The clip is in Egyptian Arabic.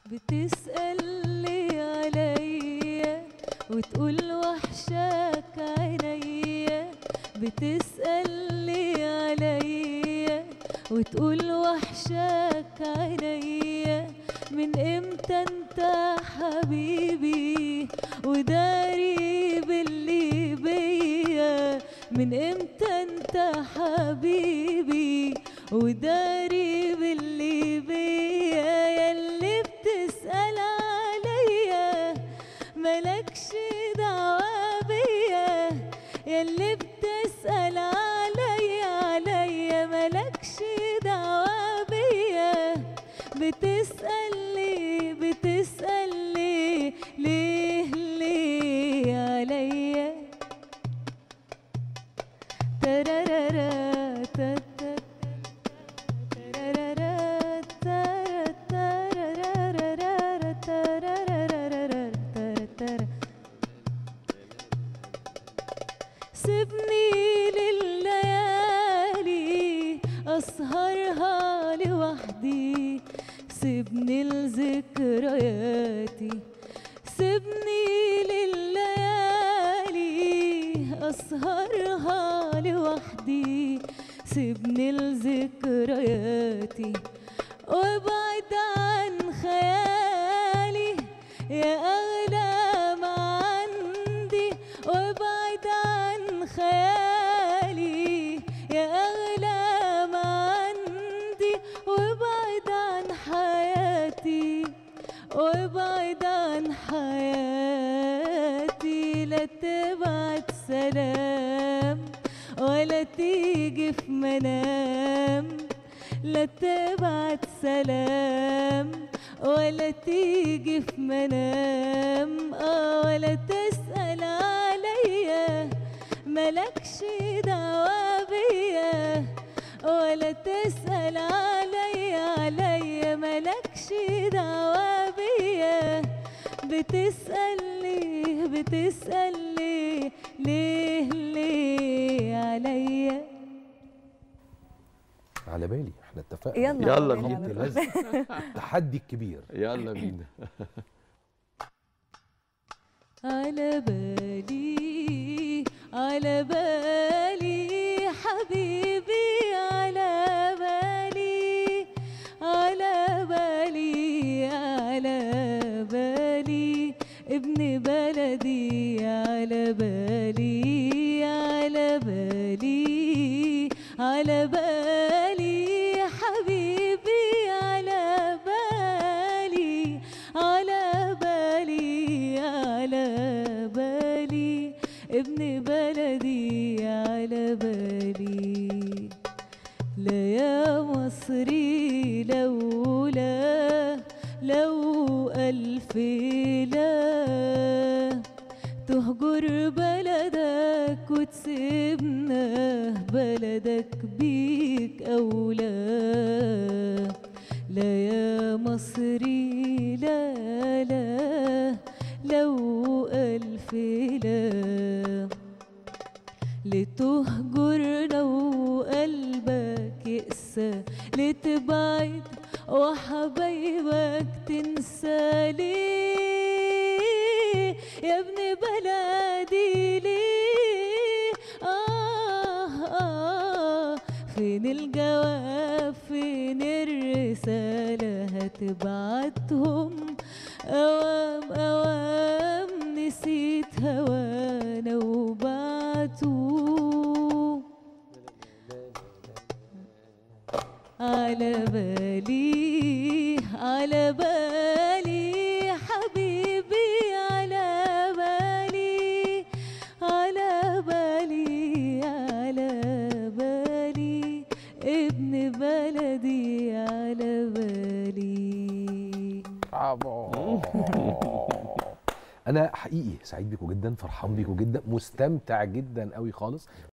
بتسأل لي عليا وتقول وحشاك عينيا بتسأل لي عليا وتقول وحشاك عينيا من امتى انت حبيبي وداري باللي بيا من امتى انت حبيبي وداري باللي بيا ياللي بتسأل عليا ملكش دعوة بيا ياللي بتسأل عليا عليا ملكش دعوة بيا بتسأل لي بتسأل لي ليه ليه عليا ترارارا تتا ترارارا تارا تارارارا تارارارا تارا سيبني لليالي أسهرها لوحدي سيبني لذكرياتي سيبني لليالي أسهرها لوحدي سيبني لذكرياتي وابعد عن خيالي يا أغلى ما عندي وابعد عن خيالي يا أغلى ما عندي وابعد عن حياتي وابعد عن حياتي لا تبعت سلام ولا تيجي في منام لا تبعت سلام ولا تيجي في منام اه ولا تسأل عليا ملكش دعوة بيا ولا تسأل عليا عليا ملكش دعوة بيا بتسأل ليه بتسأل ليه ليه ليه عليا على بالي احنا اتفقنا يلا يلا بينا. بينا. انت لازم التحدي الكبير يلا بينا على بالي على بالي حبيبي على بالي على بالي على بالي ابن بلدي على بالي على بالي على بالي حبيبي على بالي على بالي على بالي ابن بلدي على بالي لا يا مصري لولا لو ألف لا تهجر بلدك وتسيبنا بلدك بيك أولى لا يا مصري لا لا لو ألف لا لتهجرنا وقلبك يقسى لتبعد وحبايبك تنسى ليه يا ابن بلدي ليه آه آه فين الجواب فين الرسالة هتبعتهم أوام أوام نسيت هوانا وبعتوه على بالي على بالي حبيبي على بالي على بالي على بالي ابن بلدي على بالي برافو انا حقيقي سعيد بيكم جدا فرحان بيكم جدا مستمتع جدا قوي خالص